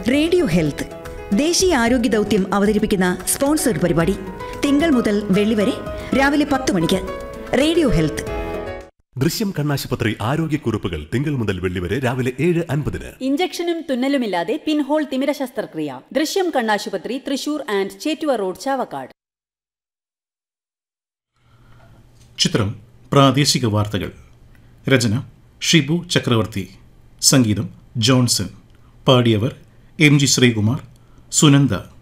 radio health ദേശീയ ആരോഗ്യ ദൗത്യം അവതരിപ്പിക്കുന്ന സ്പോൺസർഡ് പരിപാടി തിങ്കൾ മുതൽ വെള്ളി വരെ രാവിലെ പത്ത് മണിക്ക് റേഡിയോ ഹെൽത്ത് ദൃശ്യം കണ്ണാശുപത്രി ആരോഗ്യക്കുറിപ്പുകൾ തിങ്കൾ മുതൽ വെള്ളി വരെ രാവിലെ ഏഴ് അൻപതിന് ഇഞ്ചക്ഷനും തുന്നലുമില്ലാതെ പിൻഹോൾ തിമിര ശസ്ത്രക്രിയ ദൃശ്യം കണ്ണാശുപത്രി തൃശൂർ ആൻഡ് ചേറ്റുവ റോഡ് ചാവക്കാട് ചിത്രം പ്രാദേശിക വാർത്തകൾ രചന ഷിബു ചക്രവർത്തി സംഗീതം ജോൺസൺ പാടിയവർ എം ജി ശ്രീകുമാർ സുനന്ദ